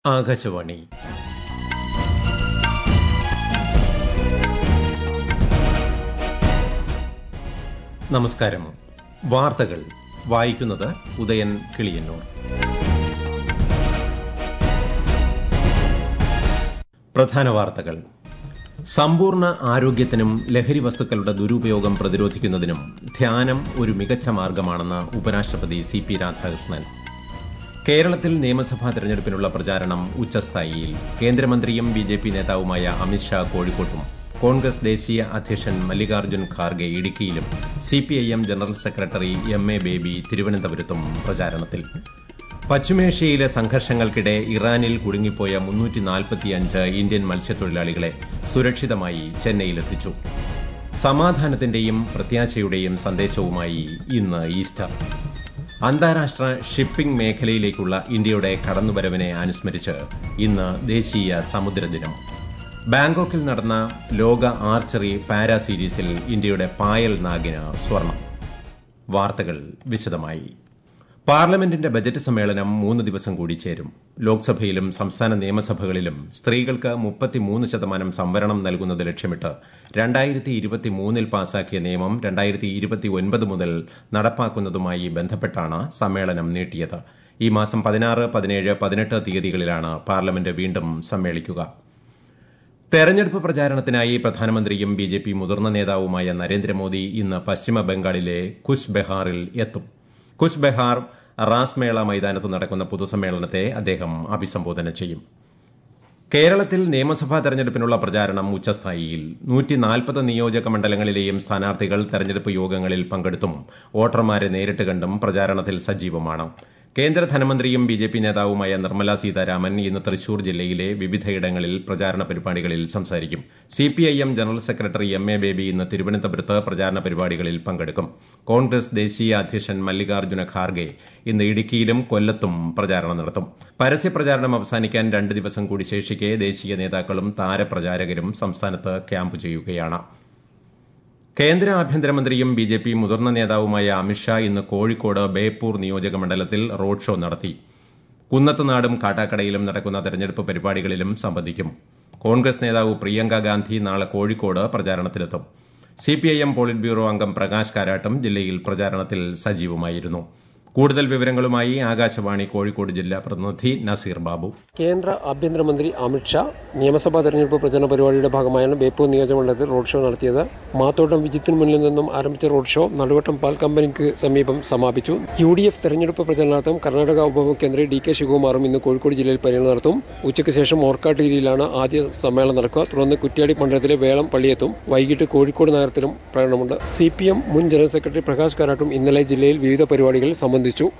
ആകാശവാണി നമസ്കാരം വാർത്തകൾ വായിക്കുന്നത് ഉദയൻ കിളിയന്നൂർ പ്രധാന വാർത്തകൾ സമ്പൂർണ്ണ ആരോഗ്യത്തിനും ലഹരി വസ്തുക്കളുടെ ദുരുപയോഗം പ്രതിരോധിക്കുന്നതിനും ധ്യാനം ഒരു മികച്ച മാർഗമാണെന്ന് ഉപരാഷ്ട്രപതി സി പി രാധാകൃഷ്ണൻ കേരളത്തിൽ നിയമസഭാ തെരഞ്ഞെടുപ്പിനുള്ള പ്രചാരണം ഉച്ചസ്ഥായിയിൽ കേന്ദ്രമന്ത്രിയും ബി ജെ പി നേതാവുമായ അമിത്ഷാ കോഴിക്കോട്ടും കോൺഗ്രസ് ദേശീയ അധ്യക്ഷൻ മല്ലികാർജ്ജുൻ ഖാർഗെ ഇടുക്കിയിലും CPIM general secretary M A Baby തിരുവനന്തപുരത്തും പ്രചാരണത്തിൽ പശ്ചിമേഷ്യയിലെ സംഘർഷങ്ങൾക്കിടെ ഇറാനിൽ കുടുങ്ങിപ്പോയ മുന്നൂറ്റിനാൽപ്പത്തിയഞ്ച് ഇന്ത്യൻ മത്സ്യത്തൊഴിലാളികളെ സുരക്ഷിതമായി ചെന്നൈയിലെത്തിച്ചു സമാധാനത്തിന്റെയും പ്രത്യാശയുടെയും സന്ദേശവുമായി ഇന്ന് ഈസ്റ്റർ അന്താരാഷ്ട്ര ഷിപ്പിംഗ് മേഖലയിലേക്കുള്ള ഇന്ത്യയുടെ കടന്നുവരവിനെ അനുസ്മരിച്ച് ഇന്ന് ദേശീയ സമുദ്രദിനം ബാങ്കോക്കിൽ നടന്ന ലോക ആർച്ചറി പാരാ സീരീസിൽ ഇന്ത്യയുടെ പായൽ നാഗിന് സ്വർണം വാർത്തകൾ വിശദമായി പാർലമെന്റിന്റെ ബജറ്റ് സമ്മേളനം മൂന്ന് ദിവസം കൂടി ചേരും ലോക്സഭയിലും സംസ്ഥാന നിയമസഭകളിലും സ്ത്രീകൾക്ക് മുപ്പത്തിമൂന്ന് ശതമാനം സംവരണം നൽകുന്നത് ലക്ഷ്യമിട്ട് രണ്ടായിരത്തി ഇരുപത്തിമൂന്നിൽ പാസാക്കിയ നിയമം രണ്ടായിരത്തി ഇരുപത്തിയൊൻപത് മുതൽ നടപ്പാക്കുന്നതുമായി ബന്ധപ്പെട്ടാണ് സമ്മേളനം നീട്ടിയത് ഈ മാസം പതിനാറ് പതിനേഴ് പതിനെട്ട് തീയതികളിലാണ് പാർലമെന്റ് വീണ്ടും സമ്മേളിക്കുക തെരഞ്ഞെടുപ്പ് പ്രചാരണത്തിനായി പ്രധാനമന്ത്രിയും ബി ജെ പി മുതിർന്ന നേതാവുമായ നരേന്ദ്രമോദി ഇന്ന് പശ്ചിമ ബംഗാളിലെ കുച്ച് ബെഹാറിൽ എത്തും കുച്ച് ബെഹാർ റാസ്മേള മൈതാനത്ത് നടക്കുന്ന പൊതുസമ്മേളനത്തെ അദ്ദേഹം അഭിസംബോധന ചെയ്യും കേരളത്തിൽ നിയമസഭാ തെരഞ്ഞെടുപ്പിനുള്ള പ്രചാരണം ഉച്ചസ്ഥായിയിൽ നൂറ്റിനാൽപ്പത് നിയോജക മണ്ഡലങ്ങളിലെയും സ്ഥാനാർത്ഥികൾ തെരഞ്ഞെടുപ്പ് യോഗങ്ങളിൽ പങ്കെടുത്തും വോട്ടർമാരെ നേരിട്ട് കണ്ടും പ്രചാരണത്തിൽ സജീവമാണ് കേന്ദ്ര ധനമന്ത്രിയും ബി ജെ പി നേതാവുമായ നിർമ്മല സീതാരാമൻ ഇന്ന് തൃശൂർ ജില്ലയിലെ വിവിധയിടങ്ങളിൽ പ്രചാരണ പരിപാടികളിൽ സംസാരിക്കും CPIM general secretary M A Baby ഇന്ന് തിരുവനന്തപുരത്ത് പ്രചാരണ പരിപാടികളിൽ പങ്കെടുക്കും കോൺഗ്രസ് ദേശീയ അധ്യക്ഷൻ മല്ലികാർജ്ജുന ഖാർഗെ ഇന്ന് ഇടുക്കിയിലും കൊല്ലത്തും പ്രചാരണം നടത്തും പരസ്യപ്രചാരണം അവസാനിക്കാൻ രണ്ട് ദിവസം കൂടി ശേഷിക്കെ ദേശീയ നേതാക്കളും താരപ്രചാരകരും സംസ്ഥാനത്ത് ക്യാമ്പ് ചെയ്യുകയാണ് കേന്ദ്ര ആഭ്യന്തരമന്ത്രിയും ബി ജെ പി മുതിർന്ന നേതാവുമായ അമിത്ഷാ ഇന്ന് കോഴിക്കോട് ബേപ്പൂർ നിയോജക മണ്ഡലത്തിൽ റോഡ് ഷോ നടത്തി കുന്നത്തുനാടും കാട്ടാക്കടയിലും നടക്കുന്ന തെരഞ്ഞെടുപ്പ് പരിപാടികളിലും സംബന്ധിക്കും കോൺഗ്രസ് നേതാവ് പ്രിയങ്ക ഗാന്ധി നാളെ കോഴിക്കോട് പ്രചാരണത്തിലെത്തും സിപിഐഎം പോളിറ്റ് ബ്യൂറോ അംഗം പ്രകാശ് കാരാട്ടും ജില്ലയിൽ പ്രചാരണത്തിൽ സജീവമായിരുന്നു കൂടുതൽ വിവരങ്ങളുമായി ആകാശവാണി കോഴിക്കോട് ജില്ലാ പ്രതിനിധി നസീർ ബാബു കേന്ദ്ര ആഭ്യന്തരമന്ത്രി അമിത്ഷാ നിയമസഭാ തെരഞ്ഞെടുപ്പ് പ്രചരണ പരിപാടിയുടെ ഭാഗമായാണ് ബേപ്പൂർ നിയോജകമണ്ഡലത്തിൽ റോഡ് ഷോ നടത്തിയത് മാത്തോട്ടം വിജിത്തിന് മുന്നിൽ നിന്നും ആരംഭിച്ച റോഡ് ഷോ നടുവട്ടം പാൽ കമ്പനിക്ക് സമീപം സമാപിച്ചു യു ഡി എഫ് തെരഞ്ഞെടുപ്പ് പ്രചരണാർത്ഥം കർണാടക ഉപമുഖ്യമന്ത്രി ഡി കെ ശിവകുമാറും ഇന്ന് കോഴിക്കോട് ജില്ലയിൽ പര്യടനം നടത്തും ഉച്ചയ്ക്ക് ശേഷം ഓർക്കാട്ടേരിയിലാണ് ആദ്യ സമ്മേളനം നടക്കുക തുടർന്ന് കുറ്റ്യാടി മണ്ഡലത്തിലെ വേളം പള്ളിയെത്തും വൈകിട്ട് കോഴിക്കോട് നഗരത്തിലും പ്രകടനമുണ്ട് സി പി എം മുൻ ജനറൽ സെക്രട്ടറി പ്രകാശ് കാരാട്ടും ഇന്നലെ ജില്ലയിൽ വിവിധ പരിപാടികളിൽ സംബന്ധിച്ചു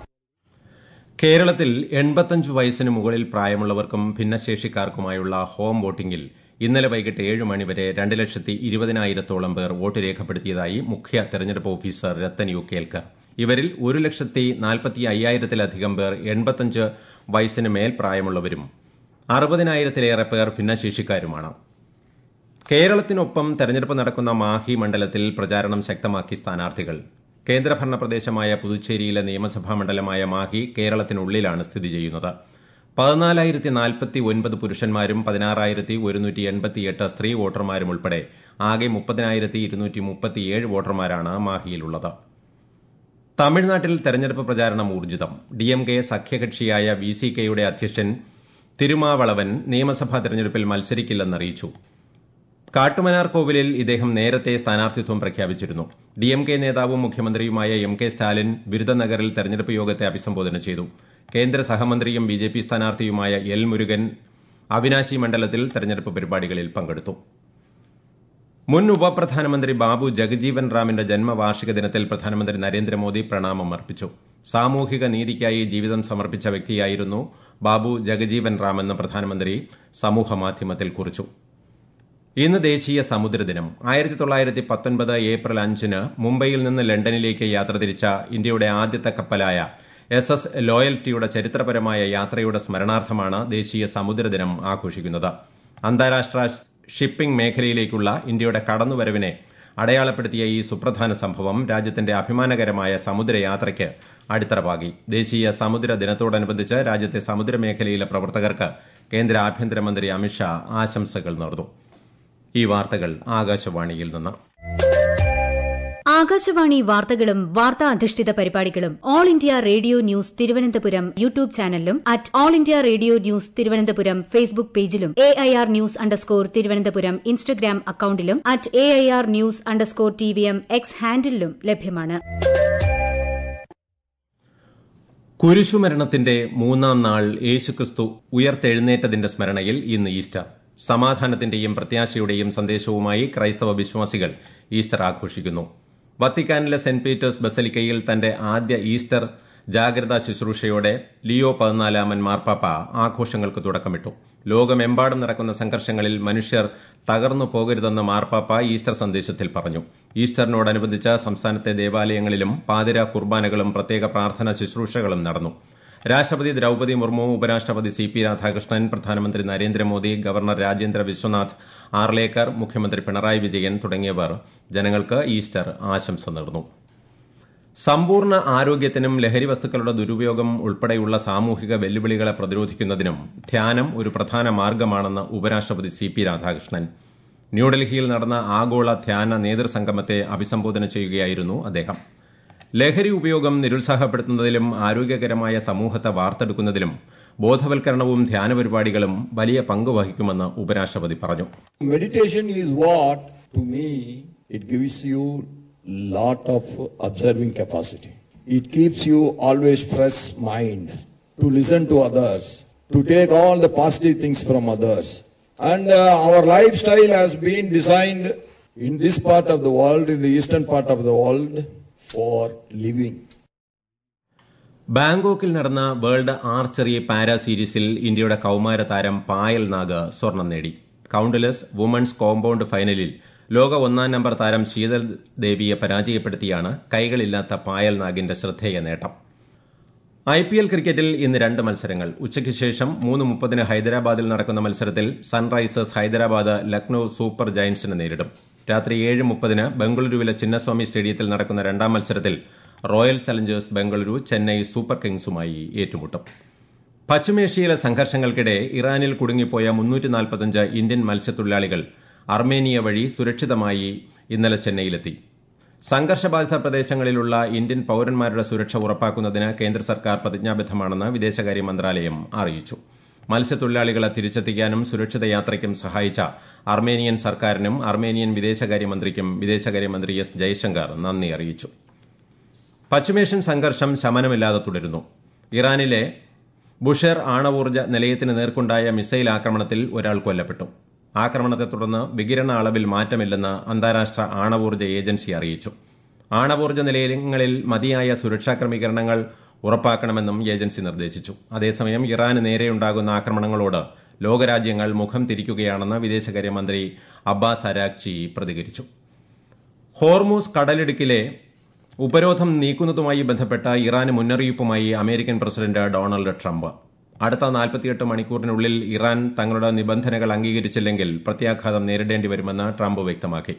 കേരളത്തിൽ എൺപത്തഞ്ച് വയസ്സിന് മുകളിൽ പ്രായമുള്ളവർക്കും ഭിന്നശേഷിക്കാർക്കുമായുള്ള ഹോം വോട്ടിംഗിൽ ഇന്നലെ വൈകിട്ട് ഏഴ് മണിവരെ രണ്ട് ലക്ഷത്തി ഇരുപതിനായിരത്തോളം പേർ വോട്ട് രേഖപ്പെടുത്തിയതായി മുഖ്യ തെരഞ്ഞെടുപ്പ് ഓഫീസർ രത്തൻ യു കേൽക്കർ ഇവരിൽ ഒരു ലക്ഷത്തി നാൽപ്പത്തി അയ്യായിരത്തിലധികം പേർ എൺപത്തഞ്ച് വയസ്സിന് മേൽ പ്രായമുള്ളവരും അറുപതിനായിരത്തിലേറെ പേർ ഭിന്നശേഷിക്കാരുമാണ് കേരളത്തിനൊപ്പം തെരഞ്ഞെടുപ്പ് നടക്കുന്ന മാഹി മണ്ഡലത്തിൽ പ്രചാരണം ശക്തമാക്കി സ്ഥാനാർത്ഥികൾ കേന്ദ്രഭരണ പ്രദേശമായ പുതുച്ചേരിയിലെ നിയമസഭാ മണ്ഡലമായ മാഹി കേരളത്തിനുള്ളിലാണ് സ്ഥിതി ചെയ്യുന്നത് പതിനാലായിരത്തി നാൽപ്പത്തി ഒൻപത് പുരുഷന്മാരും പതിനാറായിരത്തി ഒരുന്നൂറ്റി എൺപത്തിയെട്ട് സ്ത്രീ വോട്ടർമാരും ഉൾപ്പെടെ ആകെ മുപ്പതിനായിരത്തി ഇരുന്നൂറ്റി മുപ്പത്തിയേഴ് വോട്ടർമാരാണ് മാഹിയിലുള്ളത് തമിഴ്നാട്ടിൽ തെരഞ്ഞെടുപ്പ് പ്രചാരണം ഊർജിതം ഡി എം കെ സഖ്യകക്ഷിയായ വി സി കെയുടെ അധ്യക്ഷൻ തിരുമാവളവൻ നിയമസഭാ തെരഞ്ഞെടുപ്പിൽ മത്സരിക്കില്ലെന്നറിയിച്ചു കാട്ടുമനാർ കോവിലിൽ ഇദ്ദേഹം നേരത്തെ സ്ഥാനാർത്ഥിത്വം പ്രഖ്യാപിച്ചിരുന്നു ഡി എം കെ നേതാവും മുഖ്യമന്ത്രിയുമായ എം കെ സ്റ്റാലിൻ ബിരുദനഗറിൽ തെരഞ്ഞെടുപ്പ് യോഗത്തെ അഭിസംബോധന ചെയ്തു കേന്ദ്ര സഹമന്ത്രിയും ബി ജെ പി സ്ഥാനാർത്ഥിയുമായ എൽ മുരുകൻ അവിനാശി മണ്ഡലത്തിൽ തെരഞ്ഞെടുപ്പ് പരിപാടികളിൽ പങ്കെടുത്തു മുൻ ഉപപ്രധാനമന്ത്രി ബാബു ജഗജീവൻ റാമിന്റെ ജന്മവാർഷിക ദിനത്തിൽ പ്രധാനമന്ത്രി നരേന്ദ്രമോദി പ്രണാമം അർപ്പിച്ചു സാമൂഹിക നീതിക്കായി ജീവിതം സമർപ്പിച്ച വ്യക്തിയായിരുന്നു ബാബു ജഗജീവൻ റാം എന്ന് പ്രധാനമന്ത്രി സമൂഹമാധ്യമത്തിൽ കുറിച്ചു ഇന്ന് ദേശീയ സമുദ്രദിനം ആയിരത്തി തൊള്ളായിരത്തി പത്തൊൻപത് ഏപ്രിൽ അഞ്ചിന് മുംബൈയിൽ നിന്ന് ലണ്ടനിലേക്ക് യാത്ര തിരിച്ച ഇന്ത്യയുടെ ആദ്യത്തെ കപ്പലായ എസ് എസ് ലോയൽറ്റിയുടെ ചരിത്രപരമായ യാത്രയുടെ സ്മരണാർത്ഥമാണ് ദേശീയ സമുദ്രദിനം ആഘോഷിക്കുന്നത് അന്താരാഷ്ട്ര ഷിപ്പിംഗ് മേഖലയിലേക്കുള്ള ഇന്ത്യയുടെ കടന്നുവരവിനെ അടയാളപ്പെടുത്തിയ ഈ സുപ്രധാന സംഭവം രാജ്യത്തിന്റെ അഭിമാനകരമായ സമുദ്രയാത്രയ്ക്ക് അടിത്തറ പാകി ദേശീയ സമുദ്ര ദിനത്തോടനുബന്ധിച്ച് രാജ്യത്തെ സമുദ്രമേഖലയിലെ പ്രവർത്തകർക്ക് കേന്ദ്ര ആഭ്യന്തരമന്ത്രി അമിത്ഷാ ആശംസകൾ നേർന്നു ഈ വാർത്തകൾ ആകാശവാണിയിൽ നിന്ന് ആകാശവാണി വാർത്തകളും വാർത്താ അധിഷ്ഠിത പരിപാടികളും all India radio news Thiruvananthapuram YouTube ചാനലിലും at all India radio news Thiruvananthapuram Facebook പേജിലും A I R news underscore Thiruvananthapuram Instagram അക്കൌണ്ടിലും at A I R news underscore T V M X ഹാൻഡിലും ലഭ്യമാണ് കുരിശുമരണത്തിന്റെ മൂന്നാം നാൾ യേശുക്രിസ്തു ഉയർത്തെഴുന്നേറ്റതിന്റെ സ്മരണയിൽ ഇന്ന് ഈസ്റ്റർ സമാധാനത്തിന്റെയും പ്രത്യാശയുടെയും സന്ദേശവുമായി ക്രൈസ്തവ വിശ്വാസികൾ ഈസ്റ്റർ ആഘോഷിക്കുന്നു വത്തിക്കാനിലെ സെന്റ് പീറ്റേഴ്സ് ബസലിക്കയിൽ തന്റെ ആദ്യ ഈസ്റ്റർ ജാഗ്രതാ ശുശ്രൂഷയോടെ ലിയോ പതിനാലാമൻ മാർപ്പാപ്പ ആഘോഷങ്ങൾക്ക് തുടക്കമിട്ടു ലോകമെമ്പാടും നടക്കുന്ന സംഘർഷങ്ങളിൽ മനുഷ്യർ തകർന്നു പോകരുതെന്ന് മാർപ്പാപ്പ ഈസ്റ്റർ സന്ദേശത്തിൽ പറഞ്ഞു ഈസ്റ്ററിനോടനുബന്ധിച്ച് സംസ്ഥാനത്തെ ദേവാലയങ്ങളിലും പാതിര കുർബാനകളും പ്രത്യേക പ്രാർത്ഥനാ ശുശ്രൂഷകളും നടന്നു രാഷ്ട്രപതി ദ്രൌപതി മുർമു ഉപരാഷ്ട്രപതി സി പി രാധാകൃഷ്ണൻ പ്രധാനമന്ത്രി നരേന്ദ്രമോദി ഗവർണർ രാജേന്ദ്ര വിശ്വനാഥ് ആർലേക്കർ മുഖ്യമന്ത്രി പിണറായി വിജയൻ തുടങ്ങിയവർ ജനങ്ങൾക്ക് ഈസ്റ്റർ ആശംസ നേർന്നു സമ്പൂർണ്ണ ആരോഗ്യത്തിനും ലഹരി വസ്തുക്കളുടെ ദുരുപയോഗം ഉൾപ്പെടെയുള്ള സാമൂഹിക വെല്ലുവിളികളെ പ്രതിരോധിക്കുന്നതിനും ധ്യാനം ഒരു പ്രധാന മാർഗമാണെന്ന് ഉപരാഷ്ട്രപതി സി പി രാധാകൃഷ്ണൻ ന്യൂഡൽഹിയിൽ നടന്ന ആഗോള ധ്യാന നേതൃസംഗമത്തെ അഭിസംബോധന ചെയ്യുകയായിരുന്നു അദ്ദേഹം ലഹരി ഉപയോഗം നിരുത്സാഹപ്പെടുത്തുന്നതിലും ആരോഗ്യകരമായ സമൂഹത്തെ വാർത്തെടുക്കുന്നതിലും ബോധവൽക്കരണവും ധ്യാന പരിപാടികളും വലിയ പങ്ക് വഹിക്കുമെന്ന് ഉപരാഷ്ട്രപതി പറഞ്ഞു Meditation is what, to me, it gives you lot of observing capacity. It keeps you always fresh mind to listen to others, to take all the positive things from others. And uh, our lifestyle has been designed in this part of the world, in the eastern part of the world, for living. ബാങ്കോക്കിൽ നടന്ന world archery para സീരീസിൽ ഇന്ത്യയുടെ കൌമാര താരം പായൽ നാഗ് സ്വർണം നേടി കൌണ്ട്ലെസ് women's compound ഫൈനലിൽ ലോക ഒന്നാം നമ്പർ താരം ശീതൽ ദേവിയെ പരാജയപ്പെടുത്തിയാണ് കൈകളില്ലാത്ത പായൽ നാഗിന്റെ ശ്രദ്ധേയ നേട്ടം ഐ പി എൽ ക്രിക്കറ്റിൽ ഇന്ന് രണ്ട് മത്സരങ്ങൾ ഉച്ചയ്ക്ക് ശേഷം മൂന്ന് മുപ്പതിന് ഹൈദരാബാദിൽ നടക്കുന്ന മത്സരത്തിൽ സൺറൈസേഴ്സ് ഹൈദരാബാദ് ലക്നൌ സൂപ്പർ ജയന്റ്സിനെ നേരിടും രാത്രി ഏഴ് മുപ്പതിന് ബംഗളൂരുവിലെ ചിന്നസ്വാമി സ്റ്റേഡിയത്തിൽ നടക്കുന്ന രണ്ടാം മത്സരത്തിൽ royal challengers Bengaluru Chennai super കിങ്സുമായി ഏറ്റുമുട്ടും പശ്ചിമേഷ്യയിലെ സംഘർഷങ്ങൾക്കിടെ ഇറാനിൽ കുടുങ്ങിപ്പോയ മുന്നൂറ്റി നാൽപ്പത്തഞ്ച് ഇന്ത്യൻ മത്സ്യത്തൊഴിലാളികൾ അർമേനിയ വഴി സുരക്ഷിതമായി ഇന്നലെ ചെന്നൈയിലെത്തി സംഘർഷബാധിത പ്രദേശങ്ങളിലുള്ള ഇന്ത്യൻ പൌരന്മാരുടെ സുരക്ഷ ഉറപ്പാക്കുന്നതിന് കേന്ദ്ര സർക്കാർ പ്രതിജ്ഞാബദ്ധമാണെന്ന് വിദേശകാര്യ മന്ത്രാലയം അറിയിച്ചു മത്സ്യത്തൊഴിലാളികളെ തിരിച്ചെത്തിക്കാനും സുരക്ഷിത യാത്രയ്ക്കും സഹായിച്ച അർമേനിയൻ സർക്കാരിനും അർമേനിയൻ വിദേശകാര്യമന്ത്രിക്കും വിദേശകാര്യമന്ത്രി എസ് ജയശങ്കർ നന്ദി അറിയിച്ചു പശ്ചിമേഷ്യൻ സംഘർഷം ശമനമില്ലാതെ തുടരുന്നു ഇറാനിലെ ബുഷേർ ആണവോർജ്ജ നിലയത്തിന് നേർക്കുണ്ടായ മിസൈൽ ആക്രമണത്തിൽ ഒരാൾ കൊല്ലപ്പെട്ടു ആക്രമണത്തെ തുടർന്ന് വികിരണ അളവിൽ മാറ്റമില്ലെന്ന് അന്താരാഷ്ട്ര ആണവോർജ്ജ ഏജൻസി അറിയിച്ചു ആണവോർജ്ജ നിലയങ്ങളിൽ മതിയായ സുരക്ഷാ ക്രമീകരണങ്ങൾ ഉറപ്പാക്കണമെന്നും ഏജൻസി നിർദ്ദേശിച്ചു അതേസമയം ഇറാന് നേരെയുണ്ടാകുന്ന ആക്രമണങ്ങളോട് ലോകരാജ്യങ്ങൾ മുഖം തിരിക്കുകയാണെന്ന് വിദേശകാര്യമന്ത്രി അബ്ബാസ് അരാക്ചി പ്രതികരിച്ചു ഹോർമൂസ് കടലിടുക്കിലെ ഉപരോധം നീക്കുന്നതുമായി ബന്ധപ്പെട്ട ഇറാന് മുന്നറിയിപ്പുമായി അമേരിക്കൻ പ്രസിഡന്റ് ഡൊണാൾഡ് ട്രംപ് അടുത്ത നാൽപ്പത്തിയെട്ട് മണിക്കൂറിനുള്ളിൽ ഇറാൻ തങ്ങളുടെ നിബന്ധനകൾ അംഗീകരിച്ചില്ലെങ്കിൽ പ്രത്യാഘാതം നേരിടേണ്ടി വരുമെന്ന് ട്രംപ് വ്യക്തമാക്കി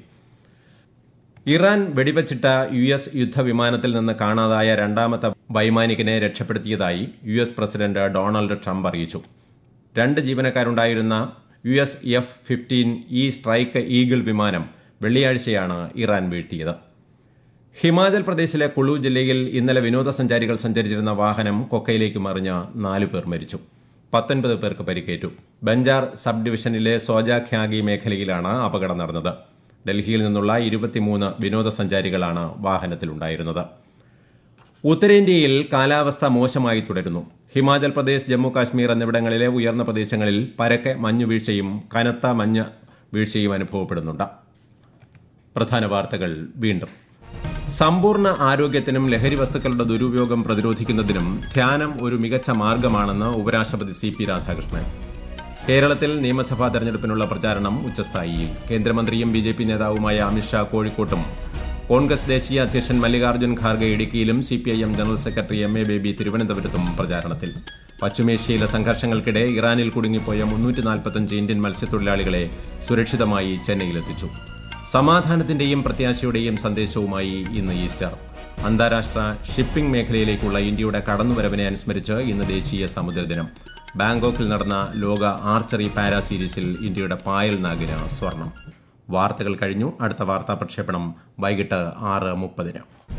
ഇറാൻ വെടിവച്ചിട്ട യു എസ് യുദ്ധവിമാനത്തിൽ നിന്ന് കാണാതായ രണ്ടാമത്തെ വൈമാനികനെ രക്ഷപ്പെടുത്തിയതായി U S president Donald Trump അറിയിച്ചു രണ്ട് ജീവനക്കാരുണ്ടായിരുന്ന U S F fifteen E strike eagle വിമാനം വെള്ളിയാഴ്ചയാണ് ഇറാൻ വീഴ്ത്തിയത് ഹിമാചൽ പ്രദേശിലെ കുളു ജില്ലയിൽ ഇന്നലെ വിനോദസഞ്ചാരികൾ സഞ്ചരിച്ചിരുന്ന വാഹനം കൊക്കയിലേക്ക് മറിഞ്ഞ് നാലു പേർ മരിച്ചു പത്തൊൻപത് പേർക്ക് പരിക്കേറ്റു ബഞ്ചാർ സബ് ഡിവിഷനിലെ സോജാഖ്യാഗി മേഖലയിലാണ് അപകടം നടന്നത് ഡൽഹിയിൽ നിന്നുള്ള ഇരുപത്തിമൂന്ന് വിനോദസഞ്ചാരികളാണ് വാഹനത്തിലുണ്ടായിരുന്നത് ഉത്തരേന്ത്യയിൽ കാലാവസ്ഥ മോശമായി തുടരുന്നു ഹിമാചൽ പ്രദേശ് ജമ്മു കാശ്മീർ എന്നിവിടങ്ങളിലെ ഉയർന്ന പ്രദേശങ്ങളിൽ പരക്കെ മഞ്ഞുവീഴ്ചയും കനത്ത മഞ്ഞ് വീഴ്ചയും അനുഭവപ്പെടുന്നുണ്ട് പ്രധാന വാർത്തകൾ വീണ്ടും സമ്പൂർണ്ണ ആരോഗ്യത്തിനും ലഹരി വസ്തുക്കളുടെ ദുരുപയോഗം പ്രതിരോധിക്കുന്നതിനും ധ്യാനം ഒരു മികച്ച മാർഗമാണെന്ന് ഉപരാഷ്ട്രപതി സി പി രാധാകൃഷ്ണൻ കേരളത്തിൽ നിയമസഭാ തെരഞ്ഞെടുപ്പിനുള്ള പ്രചാരണം ഉച്ചസ്ഥായിയിൽ കേന്ദ്രമന്ത്രിയും ബി ജെ പി നേതാവുമായ അമിത്ഷാ കോഴിക്കോട്ടും കോൺഗ്രസ് ദേശീയ അധ്യക്ഷൻ മല്ലികാർജ്ജുൻ ഖാർഗെ ഇടുക്കിയിലും CPIM general secretary M A Baby തിരുവനന്തപുരത്തും പ്രചാരണത്തിൽ പശ്ചിമേഷ്യയിലെ സംഘർഷങ്ങൾക്കിടെ ഇറാനിൽ കുടുങ്ങിപ്പോയ മുന്നൂറ്റി നാൽപ്പത്തഞ്ച് ഇന്ത്യൻ മത്സ്യത്തൊഴിലാളികളെ സുരക്ഷിതമായി ചെന്നൈയിലെത്തിച്ചു സമാധാനത്തിന്റെയും പ്രത്യാശയുടെയും സന്ദേശവുമായി ഇന്ന് ഈസ്റ്റർ അന്താരാഷ്ട്ര ഷിപ്പിംഗ് മേഖലയിലേക്കുള്ള ഇന്ത്യയുടെ കടന്നുവരവിനെ അനുസ്മരിച്ച് ഇന്ന് ദേശീയ സമുദ്രദിനം ബാങ്കോക്കിൽ നടന്ന ലോക ആർച്ചറി പാരാ സീരീസിൽ ഇന്ത്യയുടെ പായൽ നാഗിന് സ്വർണം വാർത്തകൾ കഴിഞ്ഞു അടുത്ത വാർത്താ പ്രക്ഷേപണം വൈകിട്ട് ആറ് മുപ്പതിന്